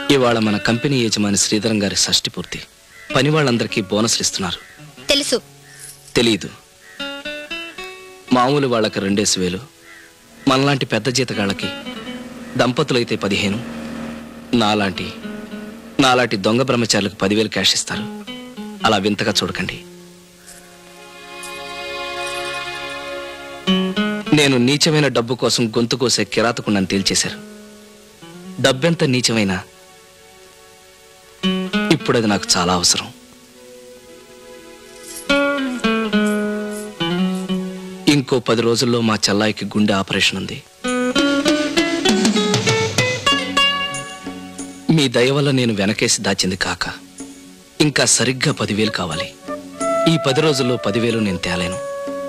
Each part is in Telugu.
ఇవాళ మన కంపెనీ యజమాని శ్రీధరం గారి షష్టి పూర్తి పని వాళ్ళందరికీ బోనస్లు ఇస్తున్నారు తెలుసు తెలియదు మామూలు వాళ్ళకి రెండేసి వేలు మనలాంటి పెద్ద జీతగాళ్ళకి దంపతులైతే పదిహేను నాలాంటి నాలాంటి దొంగ బ్రహ్మచారులకు పదివేలు క్యాష్ ఇస్తారు అలా వింతగా చూడకండి నేను నీచమైన డబ్బు కోసం గొంతు కోసే కిరాతకుండని తేల్చేశారు డబ్బెంత నీచమైనా ఇప్పుడు అది నాకు చాలా అవసరం ఇంకో పది రోజుల్లో మా చెల్లాయికి గుండె ఆపరేషన్ ఉంది మీ దయ వల్ల నేను వెనకేసి దాచింది కాక ఇంకా సరిగ్గా పదివేలు కావాలి ఈ పది రోజుల్లో పదివేలు నేను తేలేను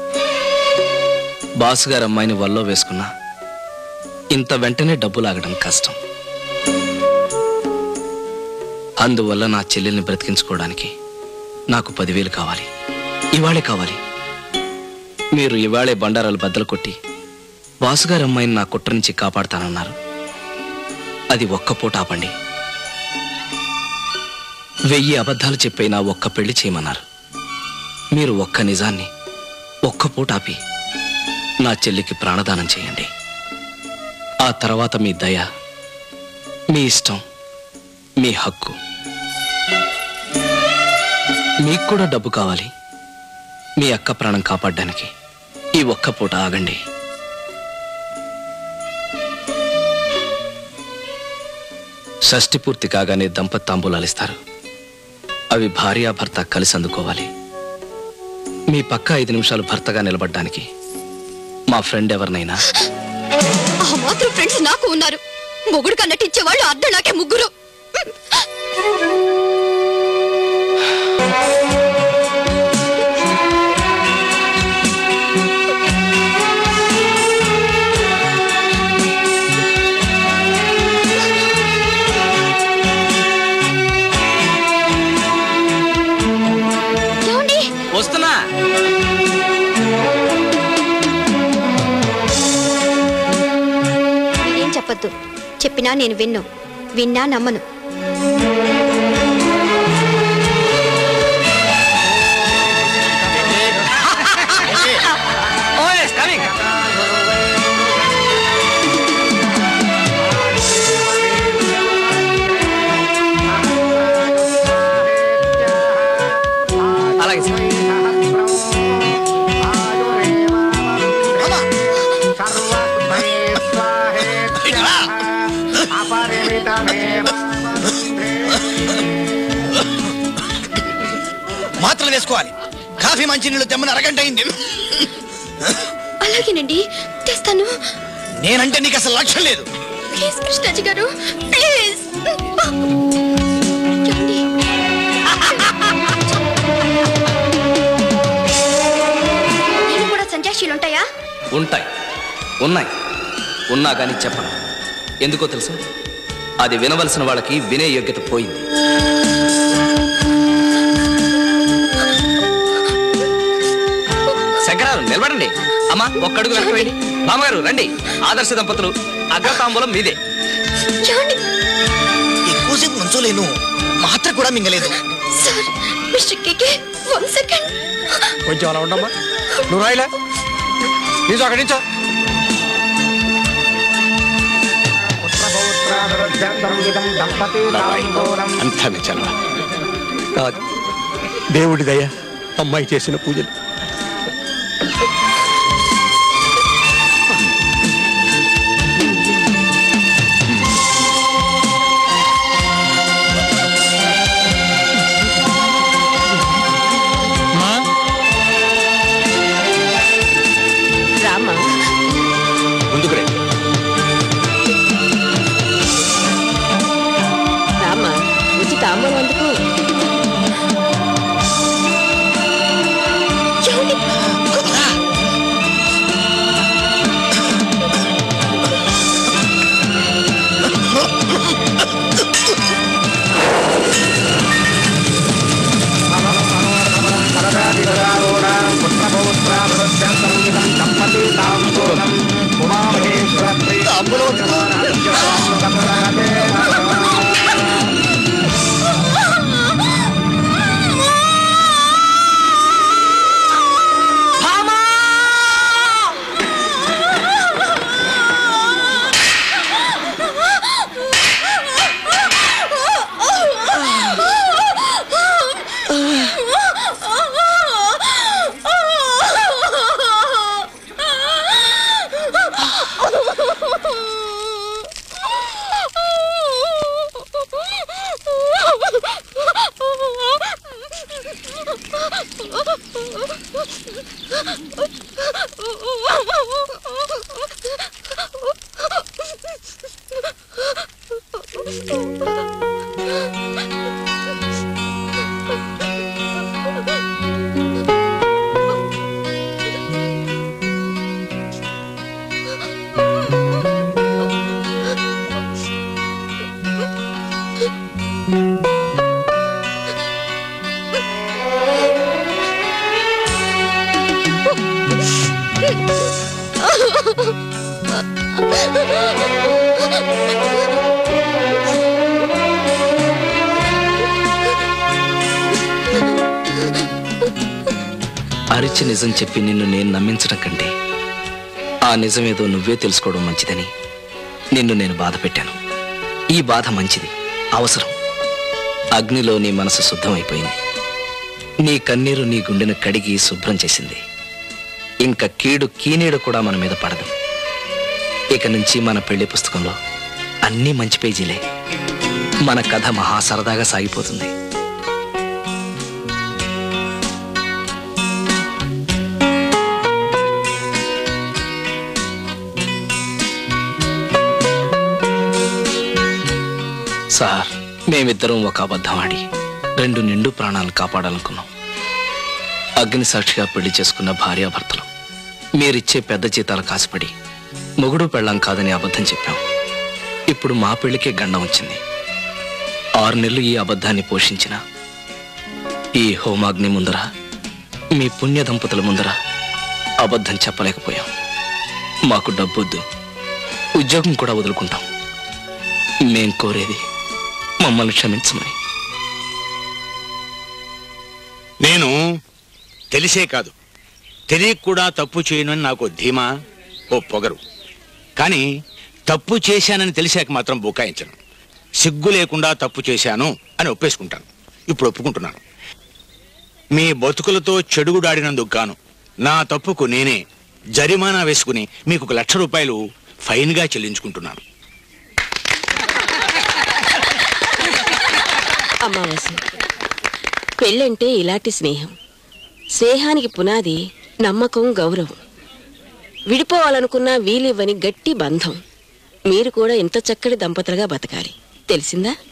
బాస్ గారు అమ్మాయిని వల్లో వేసుకున్నా ఇంత వెంటనే డబ్బు లాగడం కష్టం అందువల్ల నా చెల్లెల్ని బ్రతికించుకోవడానికి నాకు పదివేలు కావాలి ఇవాళే కావాలి మీరు ఇవాళే బండారాలు బద్దలు కొట్టి బాసుగారి అమ్మాయిని నా కుట్ర నుంచి కాపాడతానన్నారు అది ఒక్క పూట ఆపండి వెయ్యి అబద్ధాలు చెప్పి నా ఒక్క పెళ్లి చేయమన్నారు మీరు ఒక్క నిజాన్ని ఒక్క పూట ఆపి నా చెల్లికి ప్రాణదానం చేయండి ఆ తర్వాత మీ దయ మీ ఇష్టం మీ హక్కు మీకు కూడా డబ్బు కావాలి మీ అక్క ప్రాణం కాపాడడానికి ఈ ఒక్క పూట ఆగండి షష్టి పూర్తి కాగానే దంపతి తాంబూలాలు ఇస్తారు అవి భార్యాభర్త కలిసి అందుకోవాలి మీ పక్క ఐదు నిమిషాలు భర్తగా నిలబడ్డానికి మా ఫ్రెండ్ ఎవరినైనా ఆ మాత్రం ఫ్రెండ్స్ నాకు ఉన్నారు మొగుడు కన్నట్టు ఇచ్చేవాళ్ళు అర్ధ నాకే ముగ్గురు ఏమండి వస్తున్నా మీరేం చెప్పొద్దు చెప్పినా నేను విన్ను విన్నా నమ్మను అలాగే సార్ మాత్రలు వేసుకోవాలి కాఫీ మంచినీళ్ళు తెమ్మని అరగంట అయింది అలాగేనండి తెస్తాను నేనంటే నీకు అసలు లక్ష్యం లేదు ప్లీజ్ కృష్ణాజీ గారు ప్లీజ్ ఏమండి? నేను కూడా సంజాషీలు ఉంటాయా ఉంటాయి ఉన్నాయి ఉన్నా కానీ చెప్పను ఎందుకో తెలుసా అది వినవలసిన వాళ్ళకి వినే యోగ్యత పోయింది శంకరారు నిలబడండి అమ్మా ఒక్కడుగు వెనక్కి వేయండి మామగారు రండి ఆదర్శ దంపతులు అగ్రతాంబూలం మీదే ఏమండి ఎక్కువసేపు నుంచోలేను మాత్ర కూడా మింగలేదు sir mister KK one second కొంచెం అలా ఉండమ్మా నువ్వు రాయిలే నీతో అక్కడి నుంచో అంతా విచారణ కాదు దేవుడి దయ అమ్మాయి చేసిన పూజలు రామా ముందుకు రండి రామా వచ్చి తాంబూలం అందుకు ఏమండి తాంబూలం వద్దు. అరిచి నిజం చెప్పి నిన్ను నేను నమ్మించడం కంటే ఆ నిజమేదో నువ్వే తెలుసుకోవడం మంచిదని నిన్ను నేను బాధ పెట్టాను ఈ బాధ మంచిది అవసరం అగ్నిలో నీ మనసు శుద్ధమైపోయింది నీ కన్నీరు నీ గుండెను కడిగి శుభ్రం చేసింది ఇంకా కీడు కీనీడు కూడా మన మీద పడదు ఇక నుంచి మన పెళ్లి పుస్తకంలో అన్నీ మంచి పేజీలే మన కథ మహా సరదాగా సాగిపోతుంది సార్ మేమిద్దరం ఒక అబద్ధం ఆడి రెండు నిండు ప్రాణాలను కాపాడాలనుకున్నాం అగ్ని సాక్షిగా పెళ్లి చేసుకున్న భార్యాభర్తలు మీరిచ్చే పెద్ద జీతాలు కాసిపడి మొగుడు పెళ్ళాం కాదని అబద్ధం చెప్పాం ఇప్పుడు మా పెళ్లికే గండం వచ్చింది ఆరు నెలలు ఈ అబద్ధాన్ని పోషించిన ఈ హోమాగ్ని ముందర మీ పుణ్య దంపతుల ముందర అబద్ధం చెప్పలేకపోయాం మాకు డబ్బొద్దు ఉద్యోగం కూడా వదులుకుంటాం మేం కోరేది మమ్మల్ని క్షమించమని నేను తెలిసే కాదు తెలియక కూడా తప్పు చేయను అని నాకు ధీమా ఓ పొగరు కానీ తప్పు చేశానని తెలిసాక మాత్రం బుకాయించను సిగ్గు లేకుండా తప్పు చేశాను అని ఒప్పేసుకుంటాను ఇప్పుడు ఒప్పుకుంటున్నాను మీ బతుకులతో చెడుగుడాడినందుకు గాను నా తప్పుకు నేనే జరిమానా వేసుకుని మీకు ఒక లక్ష రూపాయలు ఫైన్గా చెల్లించుకుంటున్నాను అమావాస్య పెళ్ళంటే ఇలాంటి స్నేహం స్నేహానికి పునాది నమ్మకం గౌరవం విడిపోవాలనుకున్నా వీలివ్వని గట్టి బంధం మీరు కూడా ఇంత చక్కటి దంపతులుగా బతకాలి తెలిసిందా